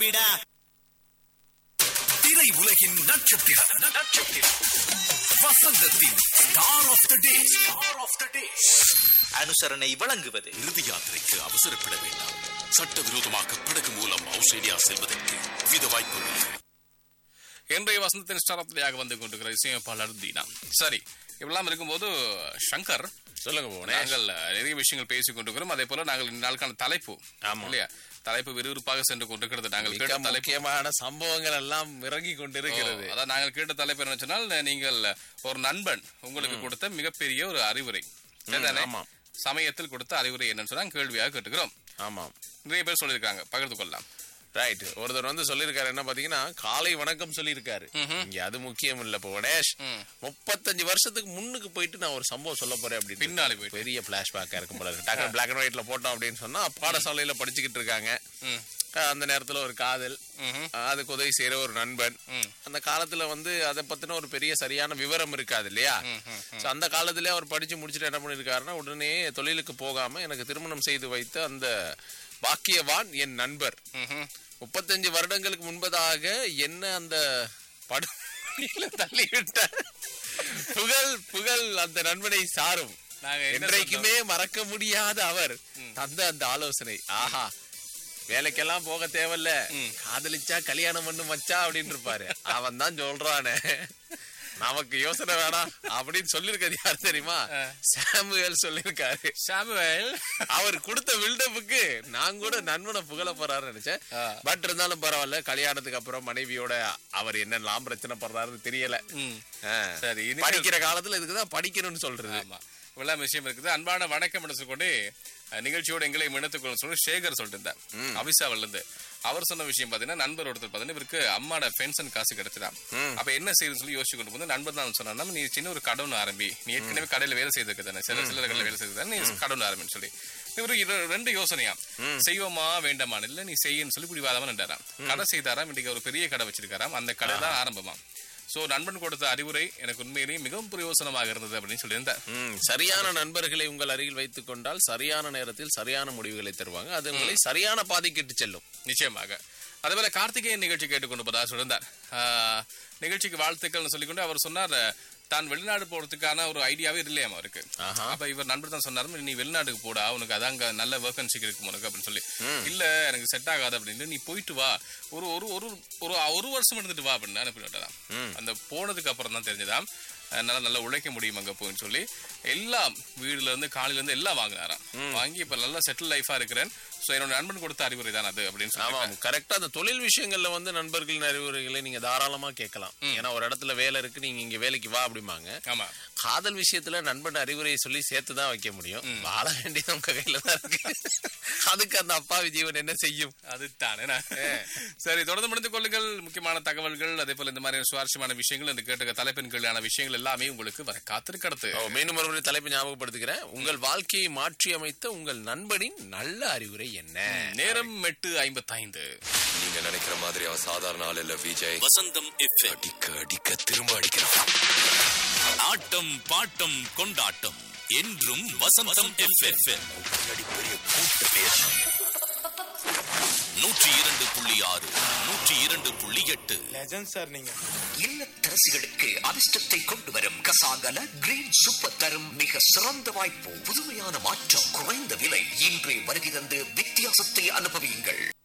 தம்பிடா திரை உலகின் நட்சத்திரம் நட்சத்திரம் வசந்தத்தின் star of the day star of the day அனுசரணை வழங்குவது இறுதி யாத்திரைக்கு அவசரப்பட வேண்டாம் சட்டவிரோதமாக படகு மூலம் ஆஸ்திரேலியா செல்வதற்கு வித வாய்ப்புகள் இன்றைய வசந்தத்தின் ஸ்டாரத்திலேயாக வந்து கொண்டிருக்கிற இசையமைப்பாளர் தீனா சரி இப்பெல்லாம் இருக்கும்போது சங்கர் சொல்லுங்க போனே நாங்கள் நிறைய விஷயங்கள் பேசிக் கொண்டிருக்கிறோம் அதே போல நாங்கள் இந்த நாளுக்கான தலைப்பு ஆமா. இல்லையா தலைப்பு விறுவிறுப்பாக சென்று கொண்டிருக்கிறது நாங்கள் மிக கேட்ட தலைப்பு முக்கியமான சம்பவங்கள் எல்லாம் இறங்கி கொண்டிருக்கிறது ஓ, அதான் நாங்கள் கேட்ட தலைப்பு என்ன சொன்னால் நீங்கள் ஒரு நண்பன் உங்களுக்கு கொடுத்த மிகப்பெரிய ஒரு அறிவுரை சரிதானே? ஆமாம். சமயத்தில் கொடுத்த அறிவுரை என்னன்னு சொன்னா கேள்வியாக கேட்டுக்கிறோம் ஆமாம் நிறைய பேர் சொல்லியிருக்காங்க பகிர்ந்து கொள்ளலாம் ரைட் ஒருத்தர் வந்து சொல்லியிருக்காரு என்ன பாத்தீங்கன்னா காலை வணக்கம் சொல்லியிருக்காரு இங்க அது முக்கியம் இல்ல புவனேஷ் முப்பத்தஞ்சு வருஷத்துக்கு முன்னுக்கு போயிட்டு நான் ஒரு சம்பவம் சொல்ல போறேன் அப்படின்னு பின்னாடி போயிட்டு. பெரிய பிளாஷ்பேக்கா இருக்கும் போல இருக்கு டக்கு பிளாக் அண்ட் ஒயிட்ல போட்டோம் அப்படின்னு சொன்னா பாடசாலையில படிச்சுக்கிட்டு இருக்காங்க ம். அஹ் அந்த நேரத்துல ஒரு காதல் ம்ஹும். அஹ் அதுக்கு உதவி செய்யற ஒரு நண்பன் ம். அந்த காலத்துல வந்து அதை பத்தின ஒரு பெரிய சரியான விவரம் இருக்காது இல்லையா So, அந்த காலத்திலே அவர் படிச்சு முடிச்சுட்டு என்ன பண்ணிருக்காருன்னா உடனே தொழிலுக்கு போகாம எனக்கு திருமணம் செய்து வைத்த அந்த பாக்கியவான் என் நண்பர் ம்ஹும். முப்பத்தஞ்சு வருடங்களுக்கு முன்பதாக என்ன அந்த படுகொலையில தள்ளிவிட்ட புகழ் புகழ் அந்த நண்பனை சாரும் நாங்க என்ன என்றைக்குமே மறக்க முடியாத அவர் தந்த அந்த ஆலோசனை ஆஹா வேலைக்கெல்லாம் போக தேவையில்ல காதலிச்சா கல்யாணம் பண்ணு மச்சா அப்படின்னு இருப்பாரு அவன் தான் சொல்றானே நமக்கு யோசனை வேணாம் அப்படின்னு சொல்லிருக்கிறது யார் தெரியுமா சாமுவேல் சொல்லிருக்காரு சாமுவேல் அவர் கொடுத்த பில்டப்புக்கு நான் கூட நண்பனை புகழ போறாருன்னு நினைச்சேன் பட் இருந்தாலும் பரவாயில்ல கல்யாணத்துக்கு அப்புறம் மனைவியோட அவர் என்னெல்லாம் பிரச்சனை படுறாருன்னு தெரியல ம். ஆ. சரி, இனிமேல் படிக்கிற காலத்துல இதுக்குதான் படிக்கணும்னு சொல்றது ஆமா இவ்வளவு விஷயம் இருக்குது அன்பான வணக்கம் என்று சொல்லிக்கொண்டு அஹ், நிகழ்ச்சியோட எங்களை இணைத்துக் கொள்ள சொல்லி சேகர் சொல்லிட்டு இருந்தார் அபிசாவில இருந்து அவர் சொன்ன விஷயம் பாத்தீங்கன்னா நண்பர் ஒருத்தர் பாத்தீங்கன்னா இவருக்கு அம்மாட பென்ஷன் காசு கிடைச்சதான் அப்ப என்ன செய்யுதுன்னு சொல்லி யோசிச்சு கொண்டு போது நண்பர் தான் சொன்னா நீ சின்ன ஒரு கடவுன் ஆரம்பி நீ ஏற்கனவே கடையில வேலை செய்திருக்க தானே சில சில கடையில வேலை செய்து நீ கடவுன் ஆரம்பின்னு சொல்லி இவரு இரு- ரெண்டு யோசனையா செய்வோமா வேண்டாமான்னு இல்ல நீ செய்யன்னு சொல்லி பிடிவாதமா நின்றாராம் கடை செய்தாராம் இன்னைக்கு ஒரு பெரிய கடை வச்சிருக்காராம் அந்த கடை தான் ஆரம்பமா சோ நண்பன் கொடுத்த அறிவுரை எனக்கு உண்மையிலேயே மிகவும் பிரயோசனமாக இருந்தது அப்படின்னு சொல்லியிருந்தார் ம், சரியான நண்பர்களை உங்கள் அருகில் வைத்துக் கொண்டால் சரியான நேரத்தில் சரியான முடிவுகளை தருவாங்க அது உங்களை சரியான பாதைக்கிட்டு செல்லும் நிச்சயமாக அதேபோல கார்த்திகேயன் நிகழ்ச்சி கேட்டுக்கொண்டு போதா சொல்லியிருந்தார் ஆஹ், நிகழ்ச்சிக்கு வாழ்த்துக்கள்னு சொல்லிக்கொண்டு அவர் சொன்னார் தான் வெளிநாடு போறதுக்கான ஒரு ஐடியாவே இல்லையாம அவருக்கு ஆஹா. அப்ப இவர் நண்பர் தான் சொன்னாரு நீ வெளிநாட்டுக்கு போடா உனக்கு அதாங்க நல்ல வேகன்சி இருக்கும் உனக்கு அப்படின்னு சொல்லி இல்ல எனக்கு செட் ஆகாது அப்படின்னு நீ போயிட்டு வா ஒரு ஒரு ஒரு ஒரு ஒரு வருஷம் இருந்துட்டு வா அப்படின்னு அனுப்பி விட்டாராம் அந்த போனதுக்கு அப்புறம் தான் தெரிஞ்சதாம் அதனால நல்லா உழைக்க முடியும் அங்க போயின்னு சொல்லி எல்லாம் வீடுல இருந்து காலையில இருந்து எல்லாம் வாங்கினாராம் வாங்கி இப்ப நல்லா செட்டில் லைஃபா இருக்கிறேன் சோ என்னோட நண்பன் கொடுத்த அறிவுரை தான் அது அப்படின்னு சொல்லி ஆமாம் கரெக்டா அந்த தொழில் விஷயங்கள்ல வந்து நண்பர்களின் அறிவுரைகளை நீங்க தாராளமா கேட்கலாம் ஏன்னா ஒரு இடத்துல வேலை இருக்கு நீங்க இங்க வேலைக்கு வா அப்படிம்பாங்க ஆமா காதல் விஷயத்துல நண்பன் அறிவுரையை சொல்லி சேர்த்து தான் வைக்க முடியும் வாழ வேண்டியது உங்க கையில தான் இருக்கு அதுக்கு அந்த அப்பாவி ஜீவன் என்ன செய்யும் அதுதானே நான். சரி தொடர்ந்து முடிந்து கொள்ளுங்கள் முக்கியமான தகவல்கள் அதே போல இந்த மாதிரி சுவாரஸ்யமான விஷயங்கள் இந்த கேட்டுக்க தலைப்பின் கீழான விஷயங்கள் எல்லாமே உங்களுக்கு வர காத்திருக்கிறது ஓ, மீண்டும் ஒரு முறை தலைப்பு ஞாபகப்படுத்துகிறேன் உங்கள் வாழ்க்கையை மாற்றி அமைத்த உங்கள் நண்பனின் நல்ல அறிவுரை என்ன நேரம் எட்டு ஐம்பத்தைந்து நீங்க நினைக்கிற மாதிரி அவன் சாதாரண ஆள் இல்ல விஜய் வசந்தம் எஃப்எம் அடிக்க அடிக்க திரும்ப அடிக்கிறான் ஆட்டம் பாட்டம் கொண்டாட்டம் என்றும் வசந்தம் எஃப்எம் நூற்றி இரண்டு புள்ளி ஆறு நூற்றி இரண்டு புள்ளி எட்டு இல்லத்தரசிகளுக்கு அதிர்ஷ்டத்தை கொண்டு வரும் கசாகல கிரீன் சூப்பர் தரும் மிக சிறந்த வாய்ப்பு புதுமையான மாற்றம் குறைந்த விலை இன்றே வருகை தந்து வித்தியாசத்தை அனுபவியுங்கள்